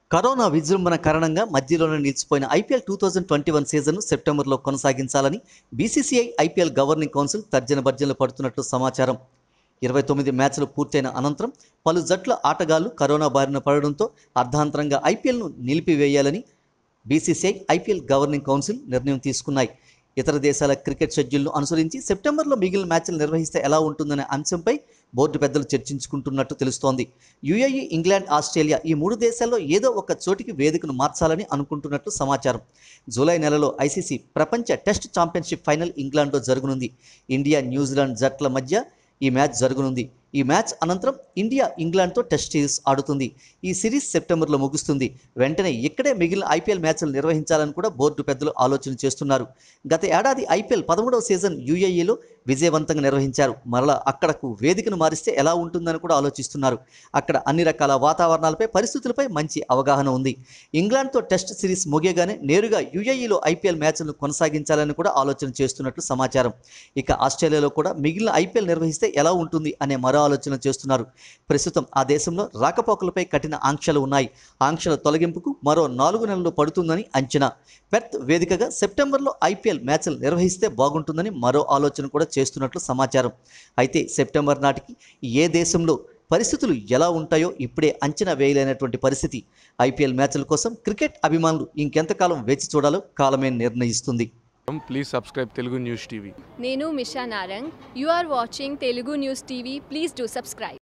corona విజృంభణ కారణంగా మధ్యలోనే నిలిచిపోయిన IPL two thousand twenty one సీజన్ను సెప్టెంబర్లో కొనసాగించాలని బీసీసీఐ ఐపీఎల్ గవర్నింగ్ కౌన్సిల్ తర్జన భర్జనలు పడుతున్నట్లు సమాచారం ఇరవై తొమ్మిది మ్యాచ్లు పూర్తయిన అనంతరం పలు జట్ల ఆటగాళ్లు కరోనా బారిన పడడంతో అర్ధాంతరంగా ఐపీఎల్ను నిలిపివేయాలని బీసీసీఐ ఐపీఎల్ గవర్నింగ్ కౌన్సిల్ నిర్ణయం తీసుకున్నాయి ఇతర దేశాల క్రికెట్ షెడ్యూల్ను అనుసరించి సెప్టెంబర్లో మిగిలిన మ్యాచ్లు నిర్వహిస్తే ఎలా ఉంటుందనే అంశంపై బోర్డు పెద్దలు చర్చించుకుంటున్నట్టు తెలుస్తోంది యుఏఈ ఇంగ్లాండ్ ఆస్ట్రేలియా ఈ మూడు దేశాల్లో ఏదో ఒక చోటికి వేదికను మార్చాలని అనుకుంటున్నట్లు సమాచారం జూలై నెలలో ఐసీసీ ప్రపంచ టెస్ట్ ఛాంపియన్షిప్ ఫైనల్ ఇంగ్లాండ్లో జరగనుంది ఇండియా న్యూజిలాండ్ జట్ల మధ్య ఈ మ్యాచ్ జరగనుంది ఈ మ్యాచ్ అనంతరం ఇండియా ఇంగ్లాండ్తో టెస్ట్ సిరీస్ ఆడుతుంది ఈ సిరీస్ సెప్టెంబర్లో ముగుస్తుంది వెంటనే ఇక్కడే మిగిలిన ఐపీఎల్ మ్యాచ్లు నిర్వహించాలని కూడా బోర్డు పెద్దలు ఆలోచన చేస్తున్నారు గత ఏడాది ఐపీఎల్ పదమూడవ సీజన్ యూఏఈలో విజయవంతంగా నిర్వహించారు మరలా అక్కడకు వేదికను మారిస్తే ఎలా ఉంటుందని కూడా ఆలోచిస్తున్నారు అక్కడ అన్ని రకాల వాతావరణాలపై పరిస్థితులపై మంచి అవగాహన ఉంది ఇంగ్లాండ్తో టెస్ట్ సిరీస్ ముగియగానే నేరుగా యుఏఈలో ఐపీఎల్ మ్యాచ్లను కొనసాగించాలని కూడా ఆలోచన చేస్తున్నట్లు సమాచారం ఇక ఆస్ట్రేలియాలో కూడా మిగిలిన ఐపీఎల్ నిర్వహిస్తే ఎలా ఉంటుంది అనే మరో ఆలోచన చేస్తున్నారు ప్రస్తుతం ఆ దేశంలో రాకపోకలపై కఠిన ఆంక్షలు ఉన్నాయి ఆంక్షల తొలగింపుకు మరో నాలుగు నెలలు పడుతుందని అంచనా పెర్త్ వేదికగా సెప్టెంబర్లో ఐపీఎల్ మ్యాచ్లు నిర్వహిస్తే బాగుంటుందని మరో ఆలోచన కూడా చేస్తున్నట్లు సమాచారం అయితే సెప్టెంబర్ నాటికి ఏ దేశంలో పరిస్థితులు ఎలా ఉంటాయో ఇప్పుడే అంచనా వేయలేనటువంటి పరిస్థితి ఐపీఎల్ మ్యాచ్ల కోసం క్రికెట్ అభిమానులు ఇంకెంతకాలం వేచి చూడాలో కాలమే నిర్ణయిస్తుంది please subscribe Telugu news TV నేను Misha Narang you are watching Telugu news TV please do subscribe